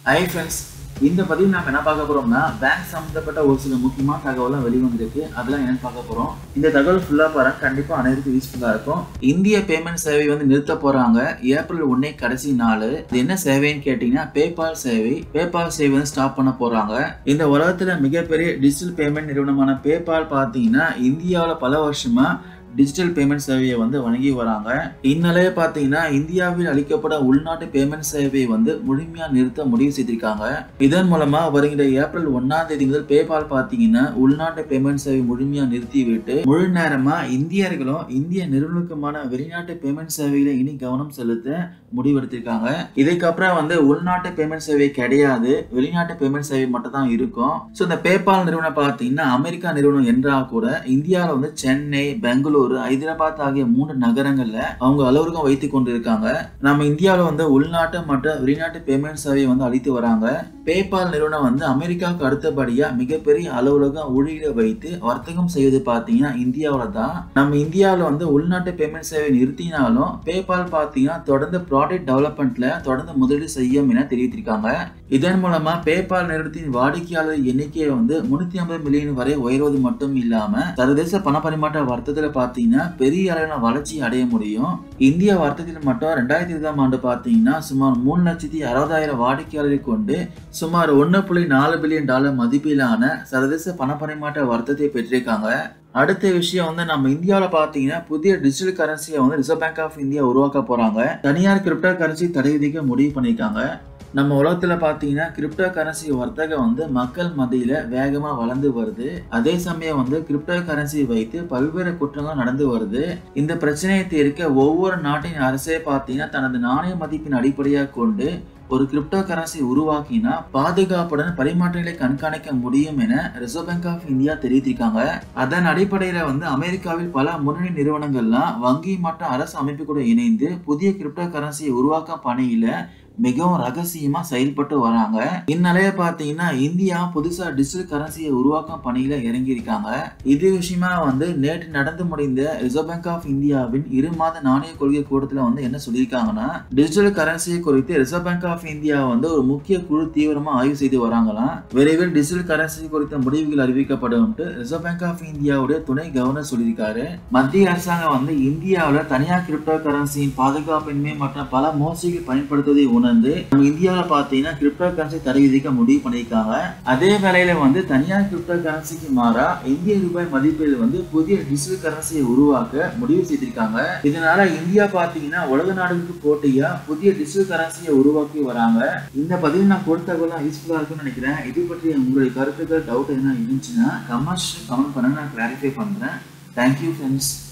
hi friends இந்த பதிவு நாம என்ன பார்க்க போறோம்னா பேங்க் சம்மந்தப்பட்ட ஒரு சில முக்கியமான தகவலாம் வெளிவந்திருக்கு அதெல்லாம் என்னன்னு பார்க்க போறோம் இந்த தகவல் ஃபுல்லா பாருங்க கண்டிப்பா அனைவருக்கும் யூஸ்ஃபுல்லா இருக்கும் இந்திய பேமெண்ட் சேவை வந்து நிறுத்த போறாங்க ஏப்ரல் ஒன்னே கடைசி நாள் இது என்ன சேவைன்னு கேட்டீங்கன்னா பேபால் சேவை பேபால் சேவை வந்து ஸ்டாப் பண்ண போறாங்க இந்த உலகத்துல மிகப்பெரிய டிஜிட்டல் பேமெண்ட் நிறுவனமான பேபால் பார்த்தீங்கன்னா இந்தியாவில் பல வருஷமா டிஜிட்டல் பேமெண்ட் சேவையை வந்து வழங்கி வராங்க இந்நிலையை பார்த்தீங்கன்னா இந்தியாவில் அளிக்கப்பட உள்நாட்டு பேமெண்ட் சேவையை வந்து முழுமையா நிறுத்த முடிவு செய்திருக்காங்க இதன் மூலமா வருகிற ஏப்ரல் ஒன்னாம் தேதி முதல் பேபால் பார்த்தீங்கன்னா உள்நாட்டு பேமெண்ட் சேவை முழுமையா நிறுத்திவிட்டு முழு நேரமா இந்தியர்களும் இந்திய நிறுவனத்துக்குமான வெளிநாட்டு பேமெண்ட் சேவையில இனி கவனம் செலுத்த முடிவெடுத்திருக்காங்க இதுக்கப்புறம் வந்து உள்நாட்டு பேமெண்ட் சேவை கிடையாது வெளிநாட்டு பேமெண்ட் சேவை மட்டும் தான் இருக்கும் ஸோ இந்த பேபால் நிறுவனம் பார்த்தீங்கன்னா அமெரிக்கா நிறுவனம் என்றால் கூட இந்தியாவில் வந்து சென்னை பெங்களூரு ஹைதராபாத் ஆகிய மூன்று நகரங்கள்ல அவங்க அலுவலகம் வைத்து கொண்டு இருக்காங்க நம்ம இந்தியாவில் வந்து உள்நாட்டு மற்றும் வெளிநாட்டு பேமெண்ட் சேவையை வந்து அளித்து வராங்க பேபால் நிறுவனம் வந்து அமெரிக்காவுக்கு அடுத்தபடியா மிகப்பெரிய அலுவலகம் ஊழியரை வைத்து வர்த்தகம் செய்வது பார்த்தீங்கன்னா இந்தியாவில் தான் நம்ம இந்தியாவில் வந்து உள்நாட்டு பேமெண்ட் சேவை நிறுத்தினாலும் பேபால் பார்த்தீங்கன்னா தொடர்ந்து ப்ராடக்ட் டெவலப்மெண்ட்ல தொடர்ந்து முதலீடு செய்யும் என தெரிவித்திருக்காங்க இதன் மூலமா பேபால் நிறுவனத்தின் வாடிக்கையாளர் எண்ணிக்கையை வந்து முன்னூத்தி ஐம்பது மில்லியன் வரை உயர்வது மட்டும் இல்லாம சர்வதேச பணப்பரிமாற்ற வர்த்தகத்துல பாத்தீங்கன்னா பெரிய அளவிலான வளர்ச்சி அடைய முடியும் இந்திய வர்த்தகத்தில் மட்டும் ரெண்டாயிரத்தி இருபதாம் ஆண்டு பாத்தீங்கன்னா சுமார் மூணு லட்சத்தி அறுபதாயிரம் வாடிக்கையாளரை கொண்டு சுமார் ஒன்று புள்ளி நாலு பில்லியன் டாலர் மதிப்பிலான சர்வதேச பணப்பரிமாற்ற வர்த்தகத்தை பெற்றிருக்காங்க அடுத்த விஷயம் வந்து நம்ம இந்தியாவில் பார்த்தீங்கன்னா புதிய டிஜிட்டல் கரன்சியை வந்து ரிசர்வ் பேங்க் ஆஃப் இந்தியா உருவாக்க போறாங்க தனியார் கிரிப்டோ கரன்சி தடை விதிக்க முடிவு பண்ணியிருக்காங்க நம்ம உலகத்தில் பார்த்தீங்கன்னா கிரிப்டோ கரன்சி வர்த்தகம் வந்து மக்கள் மத்தியில் வேகமாக வளர்ந்து வருது அதே சமயம் வந்து கிரிப்டோ கரன்சி வைத்து பல்வேறு குற்றங்கள் நடந்து வருது இந்த பிரச்சனையை தீர்க்க ஒவ்வொரு நாட்டின் அரசே பார்த்தீங்கன்னா தனது நாணய மதிப்பின் அடிப்படையாக கொண்டு ஒரு கிரிப்டோ கரன்சி உருவாக்கினா பாதுகாப்புடன் பரிமாற்றங்களை கண்காணிக்க முடியும் என ரிசர்வ் பேங்க் ஆஃப் இந்தியா தெரிவித்திருக்காங்க அதன் அடிப்படையில வந்து அமெரிக்காவில் பல முன்னணி நிறுவனங்கள்லாம் வங்கி மற்றும் அரசு அமைப்பு கூட இணைந்து புதிய கிரிப்டோ கரன்சியை உருவாக்க பணியில மிகவும் ரகசியமா செயல்பட்டு வராங்க இந்நிலைய பாத்தீங்கன்னா இந்தியா புதுசா டிஜிட்டல் கரன்சியை உருவாக்கும் பணியில இறங்கி இருக்காங்க இது விஷயமா வந்து நேற்று நடந்து முடிந்த ரிசர்வ் பேங்க் ஆஃப் இந்தியாவின் இரு மாத நாணய கொள்கை கூட்டத்துல வந்து என்ன சொல்லியிருக்காங்கன்னா டிஜிட்டல் கரன்சியை குறித்து ரிசர்வ் பேங்க் ஆஃப் இந்தியா வந்து ஒரு முக்கிய குழு தீவிரமா ஆய்வு செய்து வராங்களாம் விரைவில் டிஜிட்டல் கரன்சி குறித்த முடிவுகள் அறிவிக்கப்படும் ரிசர்வ் பேங்க் ஆஃப் இந்தியாவுடைய துணை கவர்னர் சொல்லியிருக்காரு மத்திய அரசாங்கம் வந்து இந்தியாவில் தனியார் கிரிப்டோ கரன்சியின் பாதுகாப்பின்மை மற்றும் பல மோசடிகள் பயன்படுத்துவதை உணர்ந்து நம்ம இந்தியாவில் பார்த்தீங்கன்னா கிரிப்டோ கரன்சி தடை விதிக்க முடிவு பண்ணியிருக்காங்க அதே வேளையில வந்து தனியார் கிரிப்டோ கரன்சிக்கு மாறா இந்திய ரூபாய் மதிப்பில் வந்து புதிய டிஜிட்டல் கரன்சியை உருவாக்க முடிவு செய்திருக்காங்க இதனால இந்தியா பார்த்தீங்கன்னா உலக நாடுகளுக்கு போட்டியா புதிய டிஜிட்டல் கரன்சியை உருவாக்கி வராங்க இந்த பதிவு நான் கொடுத்த தகவலாம் யூஸ்ஃபுல்லாக இருக்கும்னு நினைக்கிறேன் இது பற்றி உங்களுடைய கருத்துக்கள் டவுட் எதுனா இருந்துச்சுன்னா கமெண்ட்ஸ் கமெண்ட் பண்ண நான் கிளாரிஃபை பண்றேன் தேங்க்யூ ஃப்ரெண்ட்ஸ்